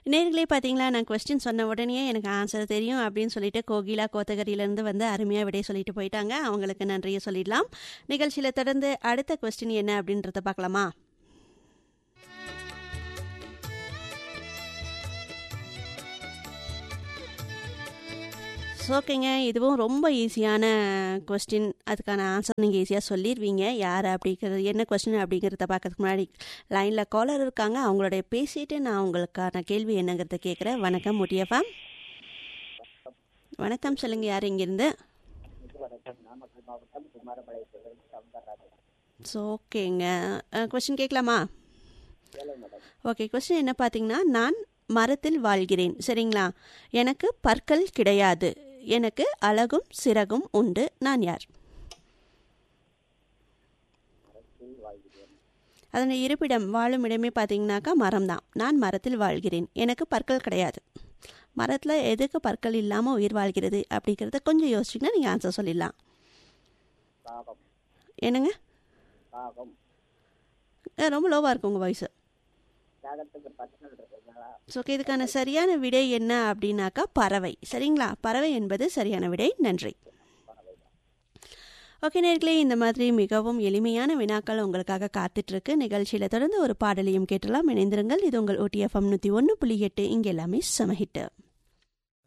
நேர்களே பார்த்தீங்களா நான் கொஸ்டின் சொன்ன உடனே எனக்கு ஆன்சர் தெரியும் அப்படின்னு சொல்லிட்டு கோகிலா கோத்தகிரியிலேருந்து வந்து அருமையாக விடைய சொல்லிட்டு போயிட்டாங்க அவங்களுக்கு நன்றியை சொல்லிடலாம் நிகழ்ச்சியில் தொடர்ந்து அடுத்த கொஸ்டின் என்ன அப்படின்றத பார்க்கலாமா ஓகேங்க இதுவும் ரொம்ப ஈஸியான கொஸ்டின் அதுக்கான ஆன்சர் நீங்கள் ஈஸியாக சொல்லிடுவீங்க யார் அப்படிங்கிறது என்ன கொஸ்டின் அப்படிங்கிறத பார்க்கறதுக்கு முன்னாடி லைனில் காலர் இருக்காங்க அவங்களோட பேசிட்டு நான் உங்களுக்கான கேள்வி என்னங்கிறத கேட்குறேன் வணக்கம் முட்டியப்பா வணக்கம் சொல்லுங்கள் யார் இங்கேருந்து ஸோ ஓகேங்க கொஸ்டின் கேட்கலாமா ஓகே கொஸ்டின் என்ன பார்த்தீங்கன்னா நான் மரத்தில் வாழ்கிறேன் சரிங்களா எனக்கு பற்கள் கிடையாது எனக்கு அழகும் சிறகும் உண்டு நான் யார் அதன் இருப்பிடம் வாழும் இடமே பார்த்தீங்கன்னாக்கா மரம் தான் நான் மரத்தில் வாழ்கிறேன் எனக்கு பற்கள் கிடையாது மரத்தில் எதுக்கு பற்கள் இல்லாமல் உயிர் வாழ்கிறது அப்படிங்கிறத கொஞ்சம் யோசிச்சிங்கன்னா நீங்கள் ஆன்சர் சொல்லிடலாம் என்னங்க ரொம்ப லோவாக இருக்கும் உங்கள் வாய்ஸு ஸோ ஓகே இதுக்கான சரியான விடை என்ன அப்படின்னாக்கா பறவை சரிங்களா பறவை என்பது சரியான விடை நன்றி ஓகே நேர்களே இந்த மாதிரி மிகவும் எளிமையான வினாக்கள் உங்களுக்காக காத்துட்ருக்கு நிகழ்ச்சியில் தொடர்ந்து ஒரு பாடலையும் கேட்டலாம் இணைந்திருங்கள் இது உங்கள் ஓடிஎஃப்எம் நூற்றி ஒன்று புள்ளி எட்டு இங்கே எல்லாமே சமஹிட்டு